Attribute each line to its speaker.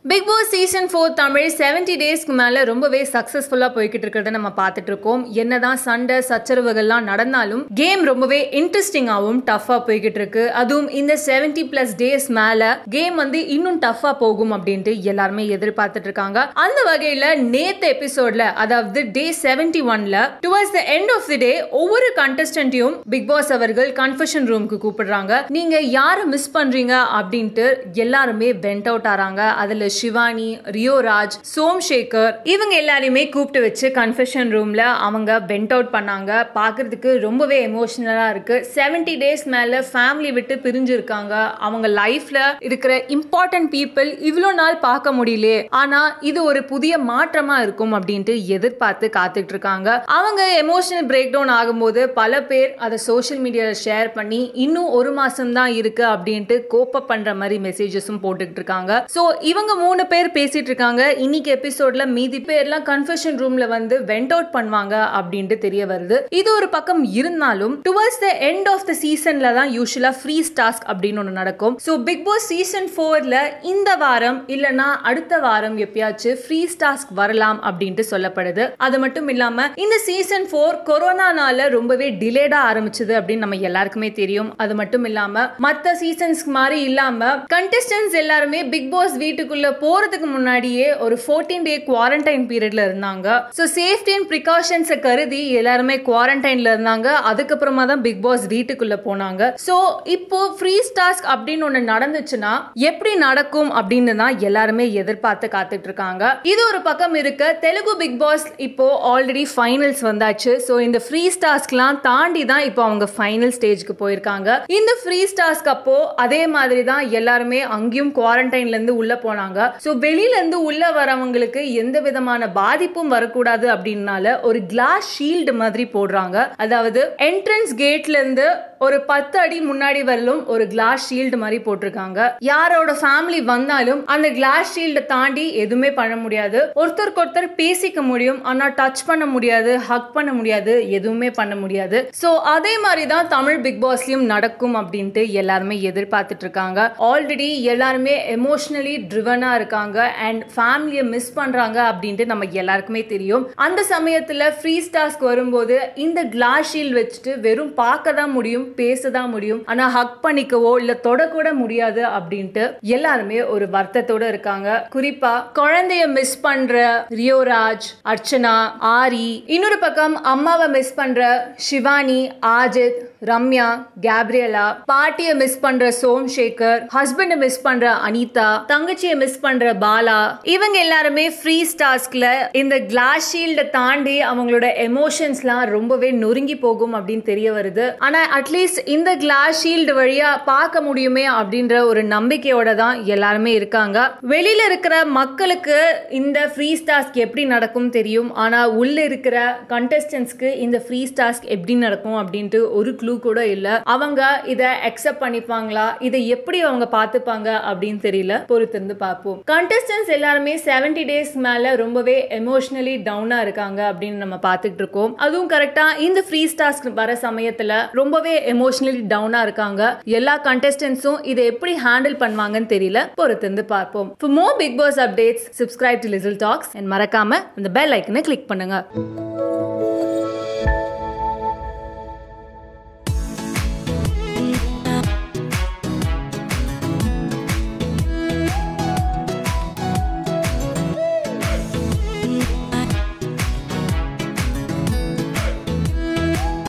Speaker 1: big Boss season four Tamil seventy டேஸ்க்கு மேலே ரொம்பவே சக்ஸஸ்ஃபுல்லாக போய்கிட்டு இருக்கிறத நம்ம பார்த்துட்டு இருக்கோம் என்னதான் சண்டை சச்சரவுகள்லாம் நடந்தாலும் கேம் ரொம்பவே இன்ட்ரெஸ்டிங்காகவும் டஃப்பாக போய்கிட்டு இருக்கு அதுவும் இந்த செவன்டி பிளஸ் டேஸ் மேலே கேம் வந்து இன்னும் டஃப்பாக போகும் அப்படின்ட்டு எல்லாருமே எதிர்பார்த்துட்டு இருக்காங்க அந்த வகையில் நேத்து எபிசோட்ல அதாவது டே செவன்டி ஒன்ல towards the end of the day ஒவ்வொரு கண்டஸ்டன்ட்டையும் பிக் பாஸ் அவர்கள் கன்ஃபெஷன் ரூமுக்கு கூப்பிடுறாங்க நீங்க யாரை மிஸ் பண்றீங்க அப்படின்ட்டு எல்லாருமே வெண்ட் அவுட் ஆறாங்க அதுல சிவானி ரியோராஜ் சோம்சேகர் இவங்க எல்லாரையுமே கூப்பிட்டு வச்சு கன்ஃபெஷன் ரூம்ல அவங்க வெண்ட் அவுட் பண்ணாங்க பார்க்கிறதுக்கு ரொம்பவே எமோஷனலா இருக்கு செவன்டி டேஸ் மேல ஃபேமிலி விட்டு பிரிஞ்சு இருக்காங்க அவங்க லைஃப்ல இருக்கிற இம்பார்ட்டன்ட் பீப்புள் இவ்வளோ நாள் பார்க்க முடியல ஆனா இது ஒரு புதிய மாற்றமா இருக்கும் அப்படின்ட்டு எதிர்பார்த்து காத்துட்டு இருக்காங்க அவங்க எமோஷனல் பிரேக் டவுன் ஆகும்போது பல பேர் அதை சோஷியல் மீடியால ஷேர் பண்ணி இன்னும் ஒரு மாசம் தான் இருக்கு அப்படின்ட்டு கோப்ப பண்ற மாதிரி மெசேஜஸும் போட்டுக்கிட்டு இருக்காங்க ஸோ இவங்க மூணு பேர் பேசிட்டு இருக்காங்க இன்னைக்கு எபிசோட்ல மீதி பேர்லாம் கன்ஃபெஷன் ரூம்ல வந்து வெண்ட் அவுட் பண்ணுவாங்க அப்படின்ட்டு தெரிய வருது இது ஒரு பக்கம் இருந்தாலும் towards the end of the சீசன்ல தான் யூஸ்வலா ஃப்ரீ டாஸ்க் அப்படின்னு ஒன்று நடக்கும் ஸோ பிக் பாஸ் சீசன் ஃபோர்ல இந்த வாரம் இல்லைன்னா அடுத்த வாரம் எப்பயாச்சும் ஃப்ரீ டாஸ்க் வரலாம் அப்படின்ட்டு சொல்லப்படுது அது மட்டும் இல்லாம இந்த சீசன் ஃபோர் கொரோனானால ரொம்பவே டிலேடா ஆரம்பிச்சது அப்படின்னு நம்ம எல்லாருக்குமே தெரியும் அது மட்டும் இல்லாம மற்ற சீசன்ஸ்க்கு மாதிரி இல்லாம கண்டஸ்டன்ஸ் எல்லாருமே பிக் பாஸ் வீட்டுக்குள்ள போறதுக்கு முன்னாடியே ஒரு ஃபோர்டீன் டே குவாரண்டைன் பீரியட்ல இருந்தாங்க ஸோ சேஃப்டி அண்ட் ப்ரிகாஷன்ஸை கருதி எல்லாருமே குவாரண்டைன்ல இருந்தாங்க அதுக்கப்புறமா தான் பிக் பாஸ் வீட்டுக்குள்ள போனாங்க ஸோ இப்போ ஃப்ரீ டாஸ்க் அப்படின்னு ஒன்று நடந்துச்சுன்னா எப்படி நடக்கும் அப்படின்னு தான் எல்லாருமே எதிர்பார்த்து காத்துட்டு இருக்காங்க இது ஒரு பக்கம் இருக்க தெலுங்கு பிக் பாஸ் இப்போ ஆல்ரெடி ஃபைனல்ஸ் வந்தாச்சு ஸோ இந்த ஃப்ரீ டாஸ்க்லாம் தாண்டி தான் இப்போ அவங்க ஃபைனல் ஸ்டேஜ்க்கு போயிருக்காங்க இந்த ஃப்ரீ டாஸ்க் அப்போ அதே மாதிரி தான் எல்லாருமே அங்கேயும் குவாரண்டைன்ல இருந்து உள்ள போனாங்க ஸோ வெளியில இருந்து உள்ள வரவங்களுக்கு எந்த விதமான பாதிப்பும் வரக்கூடாது அப்படின்னால ஒரு கிளாஸ் ஷீல்டு மாதிரி போடுறாங்க அதாவது என்ட்ரன்ஸ் கேட்ல இருந்து ஒரு பத்து அடி முன்னாடி வரலும் ஒரு கிளாஸ் ஷீல்டு மாதிரி போட்டிருக்காங்க யாரோட ஃபேமிலி வந்தாலும் அந்த கிளாஸ் ஷீல்டை தாண்டி எதுவுமே பண்ண முடியாது ஒருத்தருக்கு ஒருத்தர் பேசிக்க முடியும் ஆனா டச் பண்ண முடியாது ஹக் பண்ண முடியாது எதுவுமே பண்ண முடியாது ஸோ அதே மாதிரி தான் தமிழ் பிக் பாஸ்லயும் நடக்கும் அப்படின்ட்டு எல்லாருமே எதிர்பார்த்துட்டு இருக்காங்க ஆல்ரெடி எல்லாருமே எமோஷனலி ட்ரிவனா இருக்காங்க அண்ட் ஃபேமிலியை மிஸ் பண்றாங்க அப்படின்ட்டு நம்ம எல்லாருக்குமே தெரியும் அந்த சமயத்துல ஃப்ரீ டாஸ்க் வரும்போது இந்த கிளாஸ் ஷீல்ட் வச்சுட்டு வெறும் பார்க்க தான் முடியும் பேச தான் முடியும் ஆனா ஹக் பண்ணிக்கவோ இல்ல தொடக்கூட முடியாது அப்படின்ட்டு எல்லாருமே ஒரு வருத்தத்தோட இருக்காங்க குறிப்பா குழந்தைய மிஸ் பண்ற ரியோராஜ் அர்ச்சனா ஆரி இன்னொரு பக்கம் அம்மாவை மிஸ் பண்ற சிவானி ஆஜித் ரம்யா கேப்ரியலா பாட்டியை மிஸ் பண்ற சோம்சேகர் ஹஸ்பண்டை மிஸ் பண்ற அனிதா தங்கச்சியை மிஸ் பண்ற பாலா இவங்க எல்லாருமே ஃப்ரீ டாஸ்க்ல இந்த கிளாஸ் ஷீல்டை தாண்டி அவங்களோட எமோஷன்ஸ்லாம் ரொம்பவே நொறுங்கி போகும் அப்படின்னு தெரிய வருது ஆனா அட்லீஸ்ட் இந்த கிளாஸ் ஷீல்டு வழியா பார்க்க முடியுமே அப்படின்ற ஒரு நம்பிக்கையோட தான் எல்லாருமே இருக்காங்க வெளியில இருக்கிற மக்களுக்கு இந்த ஃப்ரீ டாஸ்க் எப்படி நடக்கும் தெரியும் ஆனா உள்ள இருக்கிற கண்டஸ்டன்ஸ்க்கு இந்த ஃப்ரீ டாஸ்க் எப்படி நடக்கும் அப்படின்ட்டு ஒரு க்ளூ கூட இல்ல அவங்க இதை அக்செப்ட் பண்ணிப்பாங்களா இதை எப்படி அவங்க பார்த்துப்பாங்க அப்படின்னு தெரியல பொறுத்திருந்து பார்ப்போம் கண்டஸ்டன்ஸ் எல்லாருமே செவன்டி டேஸ் மேல ரொம்பவே எமோஷனலி டவுனா இருக்காங்க அப்படின்னு நம்ம பார்த்துட்டு இருக்கோம் அதுவும் கரெக்டா இந்த ஃப்ரீ டாஸ்க் வர சமயத்துல ரொம்பவே எமோஷனலி டவுனா இருக்காங்க எல்லா கண்டஸ்டன்ஸும் இதை எப்படி ஹேண்டில் பண்ணுவாங்கன்னு தெரியல பொறுத்திருந்து பார்ப்போம் For more Bigg Boss updates subscribe to Little Talks and மறக்காம அந்த பெல் ஐக்கனை கிளிக் பண்ணுங்க